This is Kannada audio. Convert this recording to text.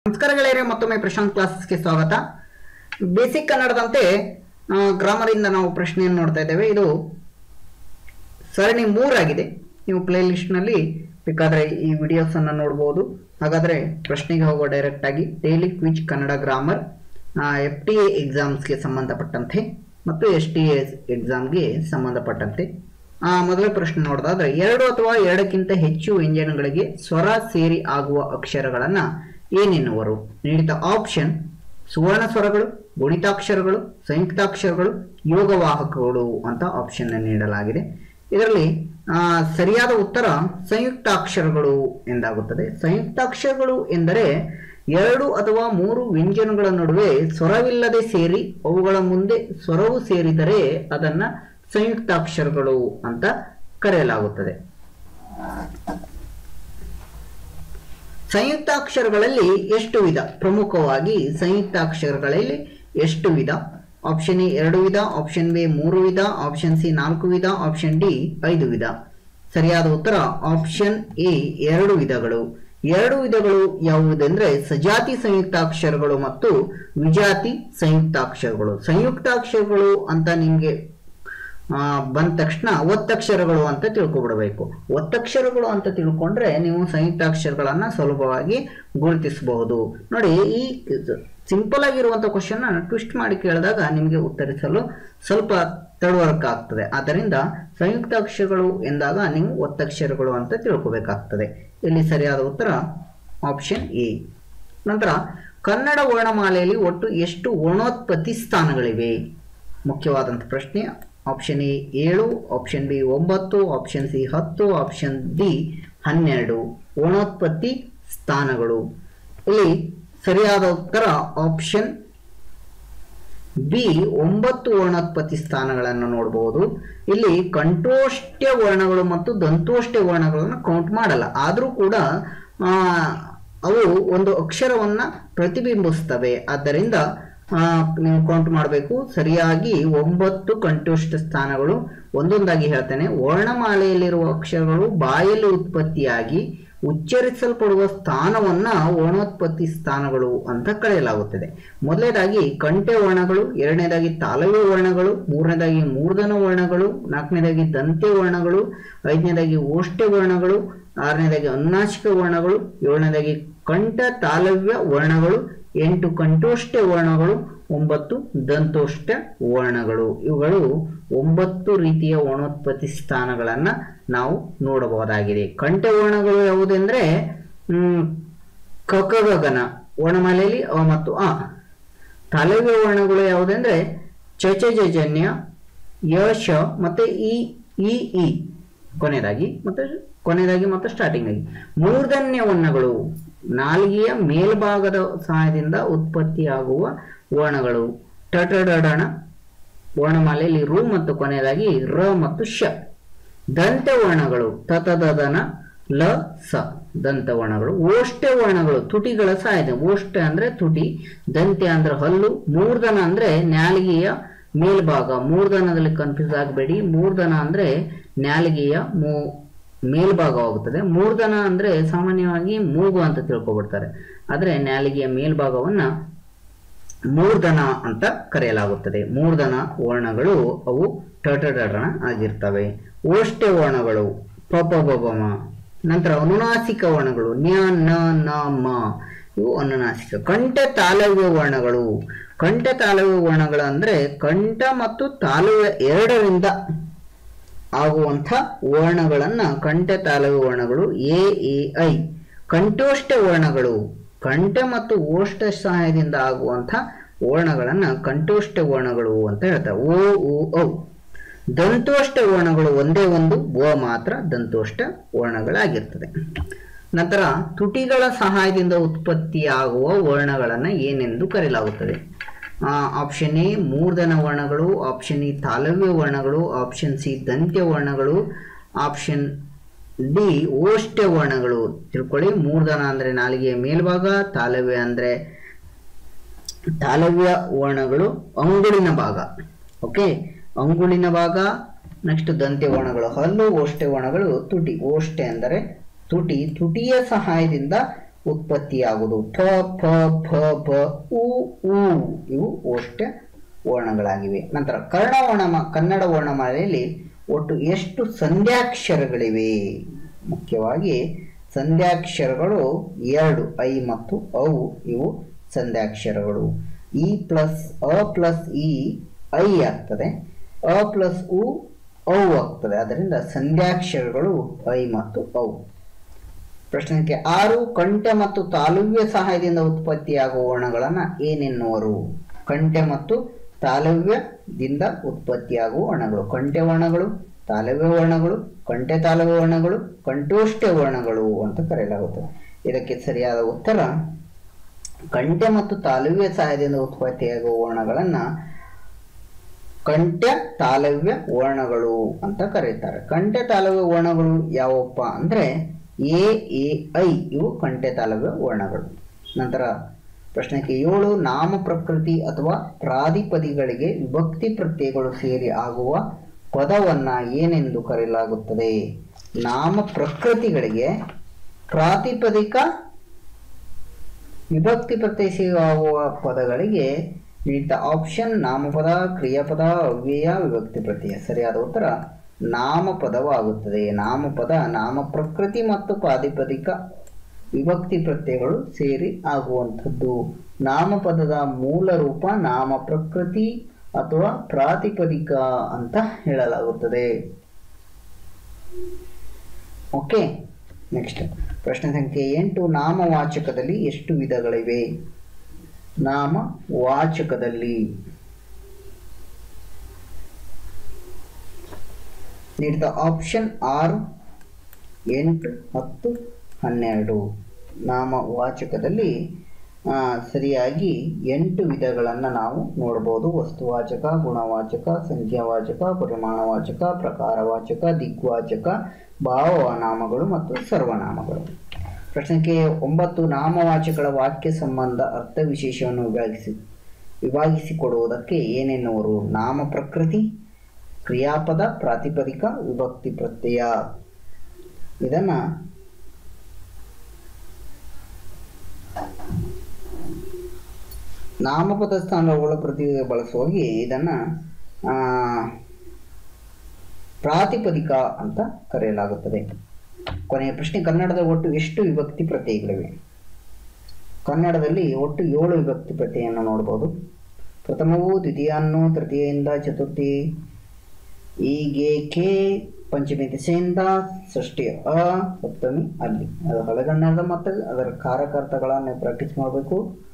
ನಮಸ್ಕಾರ ಗೆಳೆಯರೆ ಮತ್ತೊಮ್ಮೆ ಪ್ರಶಾಂತ್ ಕ್ಲಾಸಸ್ಗೆ ಸ್ವಾಗತ ಬೇಸಿಕ್ ಕನ್ನಡದಂತೆ ಗ್ರಾಮರ್ ಇಂದ ನಾವು ಪ್ರಶ್ನೆಯನ್ನು ನೋಡ್ತಾ ಇದ್ದೇವೆ ಇದು ಸರಣಿ ಮೂರಾಗಿದೆ ನೀವು ಪ್ಲೇ ಲಿಸ್ಟ್ ನಲ್ಲಿ ಬೇಕಾದ್ರೆ ಈ ವಿಡಿಯೋಸ್ ಅನ್ನ ನೋಡಬಹುದು ಹಾಗಾದ್ರೆ ಪ್ರಶ್ನೆಗೆ ಹೋಗುವ ಡೈರೆಕ್ಟ್ ಆಗಿ daily quiz Kannada grammar F T A ಎಕ್ಸಾಮ್ಸ್ಗೆ ಸಂಬಂಧಪಟ್ಟಂತೆ ಮತ್ತು ಎಸ್ ಟಿ ಎ ಎಕ್ಸಾಮ್ಗೆ ಸಂಬಂಧಪಟ್ಟಂತೆ ಆ ಮೊದಲ ಪ್ರಶ್ನೆ ನೋಡೋದಾದ್ರೆ ಎರಡು ಅಥವಾ ಎರಡಕ್ಕಿಂತ ಹೆಚ್ಚು ವ್ಯಂಜನಗಳಿಗೆ ಸ್ವರ ಸೇರಿ ಆಗುವ ಅಕ್ಷರಗಳನ್ನ ಏನೆನ್ನುವರು ನೀಡಿದ ಆಪ್ಷನ್ ಸುವರ್ಣ ಸ್ವರಗಳು ಗುಣಿತಾಕ್ಷರಗಳು ಸಂಯುಕ್ತಾಕ್ಷರಗಳು ಯೋಗವಾಹಕಗಳು ಅಂತ ಆಪ್ಷನ್ ನೀಡಲಾಗಿದೆ ಇದರಲ್ಲಿ ಆ, ಸರಿಯಾದ ಉತ್ತರ ಸಂಯುಕ್ತಾಕ್ಷರಗಳು ಎಂದಾಗುತ್ತದೆ ಸಂಯುಕ್ತಾಕ್ಷರಗಳು ಎಂದರೆ ಎರಡು ಅಥವಾ ಮೂರು ವ್ಯಂಜನಗಳ ನಡುವೆ ಸ್ವರವಿಲ್ಲದೆ ಸೇರಿ ಅವುಗಳ ಮುಂದೆ ಸ್ವರವು ಸೇರಿದರೆ ಅದನ್ನ ಸಂಯುಕ್ತಾಕ್ಷರಗಳು ಅಂತ ಕರೆಯಲಾಗುತ್ತದೆ ಸಂಯುಕ್ತಾಕ್ಷರಗಳಲ್ಲಿ ಎಷ್ಟು ವಿಧ ಪ್ರಮುಖವಾಗಿ ಸಂಯುಕ್ತಾಕ್ಷರಗಳಲ್ಲಿ ಎಷ್ಟು ವಿಧ ಆಪ್ಷನ್ ಎ ಎರಡು ವಿಧ ಆಪ್ಷನ್ ಬಿ ಮೂರು ವಿಧ ಆಪ್ಷನ್ ಸಿ ನಾಲ್ಕು ವಿಧ ಆಪ್ಷನ್ ಡಿ ಐದು ವಿಧ ಸರಿಯಾದ ಉತ್ತರ ಆಪ್ಷನ್ ಎ ಎರಡು ವಿಧಗಳು ಎರಡು ವಿಧಗಳು ಯಾವುದೆಂದ್ರೆ ಸಜಾತಿ ಸಂಯುಕ್ತಾಕ್ಷರಗಳು ಮತ್ತು ವಿಜಾತಿ ಸಂಯುಕ್ತಾಕ್ಷರಗಳು ಸಂಯುಕ್ತಾಕ್ಷರಗಳು ಅಂತ ನಿಮ್ಗೆ ಆ, ಬಂದ ತಕ್ಷಣ ಒತ್ತಕ್ಷರಗಳು ಅಂತ ತಿಳ್ಕೊಬಿಡಬೇಕು ಒತ್ತಕ್ಷರಗಳು ಅಂತ ತಿಳ್ಕೊಂಡ್ರೆ ನೀವು ಸಂಯುಕ್ತಾಕ್ಷರಗಳನ್ನ ಸುಲಭವಾಗಿ ಗುರುತಿಸಬಹುದು ನೋಡಿ ಈ ಸಿಂಪಲ್ ಆಗಿರುವಂತ ಕ್ವಶನ್ ಟ್ವಿಸ್ಟ್ ಮಾಡಿ ಕೇಳಿದಾಗ ನಿಮಗೆ ಉತ್ತರಿಸಲು ಸ್ವಲ್ಪ ತಡವರ್ಕ್ ಆಗ್ತದೆ ಆದ್ದರಿಂದ ಸಂಯುಕ್ತಾಕ್ಷರಗಳು ಎಂದಾಗ ನೀವು ಒತ್ತಕ್ಷರಗಳು ಅಂತ ತಿಳ್ಕೊಬೇಕಾಗ್ತದೆ ಇಲ್ಲಿ ಸರಿಯಾದ ಉತ್ತರ ಆಪ್ಷನ್ ಎ ನಂತರ ಕನ್ನಡ ವರ್ಣಮಾಲೆಯಲ್ಲಿ ಒಟ್ಟು ಎಷ್ಟು ವರ್ಣೋತ್ಪತ್ತಿ ಸ್ಥಾನಗಳಿವೆ ಮುಖ್ಯವಾದಂಥ ಪ್ರಶ್ನೆ ಆಪ್ಷನ್ ಎ ಏಳು ಆಪ್ಷನ್ ಬಿ ಒಂಬತ್ತು ಆಪ್ಷನ್ ಸಿ ಹತ್ತು ಆಪ್ಷನ್ ಡಿ ಹನ್ನೆರಡು ವರ್ಣೋತ್ಪತ್ತಿ ಸ್ಥಾನಗಳು ಇಲ್ಲಿ ಸರಿಯಾದ ಉತ್ತರ ಆಪ್ಷನ್ ಬಿ ಒಂಬತ್ತು ವರ್ಣೋತ್ಪತ್ತಿ ಸ್ಥಾನಗಳನ್ನು ನೋಡಬಹುದು ಇಲ್ಲಿ ಕಂಠೋಷ್ಟ್ಯ ವರ್ಣಗಳು ಮತ್ತು ದಂತೋಷ್ಟ್ಯ ವರ್ಣಗಳನ್ನು ಕೌಂಟ್ ಮಾಡಲ್ಲ ಆದರೂ ಕೂಡ ಆ, ಅವು ಒಂದು ಅಕ್ಷರವನ್ನ ಪ್ರತಿಬಿಂಬಿಸ್ತವೆ ಆದ್ದರಿಂದ ಆ, ನೀವು ಕೌಂಟ್ ಮಾಡಬೇಕು ಸರಿಯಾಗಿ ಒಂಬತ್ತು ಕಂಠೋಷ್ಠ ಸ್ಥಾನಗಳು ಒಂದೊಂದಾಗಿ ಹೇಳ್ತೇನೆ ವರ್ಣಮಾಲೆಯಲ್ಲಿರುವ ಅಕ್ಷರಗಳು ಬಾಯಲ್ಲಿ ಉತ್ಪತ್ತಿಯಾಗಿ ಉಚ್ಚರಿಸಲ್ಪಡುವ ಸ್ಥಾನವನ್ನ ವರ್ಣೋತ್ಪತ್ತಿ ಸ್ಥಾನಗಳು ಅಂತ ಕರೆಯಲಾಗುತ್ತದೆ ಮೊದಲನೇದಾಗಿ ಕಂಠೆ ವರ್ಣಗಳು ಎರಡನೇದಾಗಿ ತಾಲವ್ಯ ವರ್ಣಗಳು ಮೂರನೇದಾಗಿ ಮೂರ್ಧನ ವರ್ಣಗಳು ನಾಲ್ಕನೇದಾಗಿ ದಂತೆ ವರ್ಣಗಳು ಐದನೇದಾಗಿ ಓಷ್ಠ್ಯ ವರ್ಣಗಳು ಆರನೇದಾಗಿ ಅನುನಾಸಿಕ ವರ್ಣಗಳು ಏಳನೇದಾಗಿ ಕಂಠ ತಾಲವ್ಯ ವರ್ಣಗಳು ಎಂಟು ಕಂಠೋಷ್ಠ ವರ್ಣಗಳು ಒಂಬತ್ತು ದಂತೋಷ್ಠ ವರ್ಣಗಳು ಇವುಗಳು ಒಂಬತ್ತು ರೀತಿಯ ವರ್ಣೋತ್ಪತ್ತಿ ಸ್ಥಾನಗಳನ್ನ ನಾವು ನೋಡಬಹುದಾಗಿದೆ ಕಂಠ ವರ್ಣಗಳು ಯಾವುದೆಂದ್ರೆ ಹ್ಮ್ ಕಕಗಗನ ವರ್ಣಮಾಲೆಯಲ್ಲಿ ಅ ಮತ್ತು ಆ ತಾಲವ್ಯ ವರ್ಣಗಳು ಯಾವುದೆಂದ್ರೆ ಚಚಜನ್ಯ ಯಶ ಮತ್ತೆ ಈ ಈ ಇ ಕೊನೆಯದಾಗಿ ಮತ್ತೆ ಕೊನೆಯದಾಗಿ ಮತ್ತು ಸ್ಟಾರ್ಟಿಂಗ್ ಆಗಿ ಮೂರ್ಧನ್ಯ ವರ್ಣಗಳು ನಾಲಿಗೆಯ ಮೇಲ್ಭಾಗದ ಸಹಾಯದಿಂದ ಉತ್ಪತ್ತಿಯಾಗುವ ವರ್ಣಗಳು ಟಟಡಣ ವರ್ಣಮಾಲೆಯಲ್ಲಿ ರು ಮತ್ತು ಕೊನೆಯದಾಗಿ ರ ಮತ್ತು ಶ ದಂತ ವರ್ಣಗಳು ತತದನ ಲ ಸ ದಂತ ವರ್ಣಗಳು ಓಷ್ಠ ವರ್ಣಗಳು ತುಟಿಗಳ ಸಹಾಯದ ಓಷ್ಠ ಅಂದ್ರೆ ತುಟಿ ದಂತೆ ಅಂದ್ರೆ ಹಲ್ಲು ಮೂರ್ಧನ ಅಂದ್ರೆ ನಾಲಿಗೆಯ ಮೇಲ್ಭಾಗ ಮೂರ್ಧನದಲ್ಲಿ ಕನ್ಫ್ಯೂಸ್ ಆಗಬೇಡಿ ಮೂರ್ಧನ ಅಂದ್ರೆ ನಾಲಿಗೆಯ ಮೂ ಮೇಲ್ಭಾಗವಾಗುತ್ತದೆ ಮೂರ್ಧನ ಅಂದ್ರೆ ಸಾಮಾನ್ಯವಾಗಿ ಮೂಗು ಅಂತ ತಿಳ್ಕೊಬಿಡ್ತಾರೆ ಆದ್ರೆ ನಾಲಿಗೆಯ ಮೇಲ್ಭಾಗವನ್ನ ಮೂರ್ಧನ ಅಂತ ಕರೆಯಲಾಗುತ್ತದೆ ಮೂರ್ಧನ ವರ್ಣಗಳು ಅವು ಟಟಡಣ ಆಗಿರ್ತವೆ ಓಷ್ಠ ವರ್ಣಗಳು ಪಪ ಬಬಮ ನಂತರ ಅನುನಾಸಿಕ ವರ್ಣಗಳು ನ್ಯ ನ ನ ಮ ಇವು ಅನುನಾಸಿಕ ಕಂಠ ತಾಲವ್ಯ ವರ್ಣಗಳು ಕಂಠ ತಾಲವ್ಯ ವರ್ಣಗಳು ಅಂದ್ರೆ ಕಂಠ ಮತ್ತು ತಾಲವ್ಯ ಎರಡರಿಂದ ಆಗುವಂಥ ವರ್ಣಗಳನ್ನ ಕಂಠ ತಾಲವ್ಯ ವರ್ಣಗಳು ಎ ಎ ಐ ಕಂಠೋಷ್ಠ ವರ್ಣಗಳು ಕಂಠ ಮತ್ತು ಓಷ್ಠ ಸಹಾಯದಿಂದ ಆಗುವಂಥ ವರ್ಣಗಳನ್ನ ಕಂಠೋಷ್ಠ ವರ್ಣಗಳು ಅಂತ ಹೇಳ್ತಾರೆ ಓ ಉ ಔ ದಂತೋಷ್ಠ ವರ್ಣಗಳು ಒಂದೇ ಒಂದು ವ ಮಾತ್ರ ದಂತೋಷ್ಠ ವರ್ಣಗಳಾಗಿರ್ತದೆ ನಂತರ ತುಟಿಗಳ ಸಹಾಯದಿಂದ ಉತ್ಪತ್ತಿಯಾಗುವ ವರ್ಣಗಳನ್ನ ಏನೆಂದು ಕರೆಯಲಾಗುತ್ತದೆ ಆಪ್ಷನ್ ಎ ಮೂರ್ಧನ ವರ್ಣಗಳು ಆಪ್ಷನ್ ಇ ತಾಲವ್ಯ ವರ್ಣಗಳು ಆಪ್ಷನ್ ಸಿ ದಂತ್ಯ ವರ್ಣಗಳು ಆಪ್ಷನ್ ಡಿ ಓಷ್ಠ ವರ್ಣಗಳು ತಿಳ್ಕೊಳ್ಳಿ ಮೂರ್ಧನ ಅಂದ್ರೆ ನಾಲಿಗೆಯ ಮೇಲ್ಭಾಗ ತಾಲವ್ಯ ಅಂದ್ರೆ ತಾಲವ್ಯ ವರ್ಣಗಳು ಅಂಗುಳಿನ ಭಾಗ ಓಕೆ ಅಂಗುಳಿನ ಭಾಗ ನೆಕ್ಸ್ಟ್ ದಂತ್ಯ ವರ್ಣಗಳು ಹಲ್ಲು ಓಷ್ಠೆ ವರ್ಣಗಳು ತುಟಿ ಓಷ್ಠೆ ಅಂದರೆ ತುಟಿ ತುಟಿಯ ಸಹಾಯದಿಂದ ಉತ್ಪತ್ತಿಯಾಗುವುದು ಪ ಪ ಫ ಫ ಉ ಉ ಇವು ಓಷ್ಟ ವರ್ಣಗಳಾಗಿವೆ ನಂತರ ಕನ್ನಡ ವರ್ಣ ಕನ್ನಡ ವರ್ಣಮಾಲೆಯಲ್ಲಿ ಒಟ್ಟು ಎಷ್ಟು ಸಂಧ್ಯಾಕ್ಷರಗಳಿವೆ ಮುಖ್ಯವಾಗಿ ಸಂಧ್ಯಾಕ್ಷರಗಳು ಎರಡು ಐ ಮತ್ತು ಔ ಇವು ಸಂಧ್ಯಾಕ್ಷರಗಳು ಇ ಪ್ಲಸ್ ಅ ಪ್ಲಸ್ ಇ ಐ ಆಗ್ತದೆ ಅ ಪ್ಲಸ್ ಉ ಔ ಆಗ್ತದೆ ಅದರಿಂದ ಸಂಧ್ಯಾಕ್ಷರಗಳು ಐ ಮತ್ತು ಔ ಪ್ರಶ್ನೆ ಸಂಖ್ಯೆ ಆರು ಕಂಠೆ ಮತ್ತು ತಾಲವ್ಯ ಸಹಾಯದಿಂದ ಉತ್ಪತ್ತಿಯಾಗುವ ವರ್ಣಗಳನ್ನು ಏನೆನ್ನುವರು ಕಂಠೆ ಮತ್ತು ತಾಲವ್ಯದಿಂದ ಉತ್ಪತ್ತಿಯಾಗುವ ವರ್ಣಗಳು ಕಂಠೆ ವರ್ಣಗಳು ತಾಲವ್ಯ ವರ್ಣಗಳು ಕಂಠೆ ತಾಲವ್ಯ ವರ್ಣಗಳು ಕಂಠೋಷ್ಠ ವರ್ಣಗಳು ಅಂತ ಕರೆಯಲಾಗುತ್ತದೆ ಇದಕ್ಕೆ ಸರಿಯಾದ ಉತ್ತರ ಕಂಠೆ ಮತ್ತು ತಾಲವ್ಯ ಸಹಾಯದಿಂದ ಉತ್ಪತ್ತಿಯಾಗುವ ವರ್ಣಗಳನ್ನು ಕಂಠ್ಯ ತಾಲವ್ಯ ವರ್ಣಗಳು ಅಂತ ಕರೀತಾರೆ ಕಂಠ್ಯ ತಾಲವ್ಯ ವರ್ಣಗಳು ಯಾವಪ್ಪ ಅಂದ್ರೆ ಎ ಎ ಐ ಇವು ಕಂಠ್ಯ ತಾಲವ್ಯ ವರ್ಣಗಳು ನಂತರ ಪ್ರಶ್ನೆಗೆ ಏಳು ನಾಮ ಪ್ರಕೃತಿ ಅಥವಾ ಪ್ರಾದಿಪದಿಗಳಿಗೆ ವಿಭಕ್ತಿ ಪ್ರತ್ಯಯಗಳು ಸೇರಿ ಆಗುವ ಪದವನ್ನ ಏನೆಂದು ಕರೆಯಲಾಗುತ್ತದೆ ನಾಮ ಪ್ರಕೃತಿಗಳಿಗೆ ಪ್ರಾತಿಪದಿಕ ವಿಭಕ್ತಿ ಪ್ರತ್ಯಯ ಸೇರಿ ಆಗುವ ಪದಗಳಿಗೆ ನೀಡಿದ ಆಪ್ಷನ್ ನಾಮಪದ ಕ್ರಿಯಾಪದ ಅವ್ಯಯ ವಿಭಕ್ತಿ ಪ್ರತ್ಯಯ ಸರಿಯಾದ ಉತ್ತರ ನಾಮಪದವಾಗುತ್ತದೆ ನಾಮಪದ ನಾಮ ಪ್ರಕೃತಿ ಮತ್ತು ಪ್ರಾತಿಪದಿಕ ವಿಭಕ್ತಿ ಪ್ರತ್ಯಯಗಳು ಸೇರಿ ಆಗುವಂಥದ್ದು ನಾಮಪದದ ಮೂಲ ರೂಪ ನಾಮ ಪ್ರಕೃತಿ ಅಥವಾ ಪ್ರಾತಿಪದಿಕ ಅಂತ ಹೇಳಲಾಗುತ್ತದೆ ಓಕೆ ನೆಕ್ಸ್ಟ್ ಪ್ರಶ್ನೆ ಸಂಖ್ಯೆ ಎಂಟು ನಾಮವಾಚಕದಲ್ಲಿ ಎಷ್ಟು ವಿಧಗಳಿವೆ ನಾಮ ವಾಚಕದಲ್ಲಿ ನೀಡಿದ ಆಪ್ಷನ್ ಆರು ಎಂಟು ಹತ್ತು ಹನ್ನೆರಡು ನಾಮವಾಚಕದಲ್ಲಿ ಆ, ಸರಿಯಾಗಿ ಎಂಟು ವಿಧಗಳನ್ನು ನಾವು ನೋಡ್ಬೋದು ವಸ್ತುವಾಚಕ ಗುಣವಾಚಕ ಸಂಖ್ಯಾವಾಚಕ ಪರಿಮಾಣವಾಚಕ ಪ್ರಕಾರವಾಚಕ ದಿಗ್ವಾಚಕ ಭಾವನಾಮಗಳು ಮತ್ತು ಸರ್ವನಾಮಗಳು ಪ್ರಶ್ನೆ ಸಂಖ್ಯೆ ಒಂಬತ್ತು ನಾಮವಾಚಕಗಳ ವಾಕ್ಯ ಸಂಬಂಧ ಅರ್ಥ ವಿಶೇಷವನ್ನು ವಿಭಾಗಿಸಿ ವಿಭಾಗಿಸಿಕೊಡುವುದಕ್ಕೆ ಏನೆನ್ನುವರು ನಾಮ ಪ್ರಕೃತಿ ಕ್ರಿಯಾಪದ ಪ್ರಾತಿಪದಿಕ ವಿಭಕ್ತಿ ಪ್ರತ್ಯಯ ಇದನ್ನ ನಾಮಪದ ಸ್ಥಾನಗಳ ಪ್ರತಿ ಬಳಸುವಾಗಿ ಇದನ್ನ ಆ, ಪ್ರಾತಿಪದಿಕ ಅಂತ ಕರೆಯಲಾಗುತ್ತದೆ ಕೊನೆಯ ಪ್ರಶ್ನೆ ಕನ್ನಡದ ಒಟ್ಟು ಎಷ್ಟು ವಿಭಕ್ತಿ ಪ್ರತ್ಯಯಗಳಿವೆ ಕನ್ನಡದಲ್ಲಿ ಒಟ್ಟು ಏಳು ವಿಭಕ್ತಿ ಪ್ರತ್ಯಯನ್ನು ನೋಡ್ಬೋದು ಪ್ರಥಮವು ದ್ವಿತೀಯನ್ನು ತೃತೀಯದಿಂದ ಚತುರ್ಥಿ ಹೀಗೆ ಕೆ ಪಂಚಮಿ ದಿಸೆಯಿಂದ ಷಷ್ಠಿ ಅ ಸಪ್ತಮಿ ಅಲ್ಲಿ ಅದು ಹಳೆಗನ್ನಡದ ಮತ್ತು ಅದರ ಕಾರಕಾರ್ಥಗಳನ್ನು ಪ್ರಾಕ್ಟೀಸ್ ಮಾಡಬೇಕು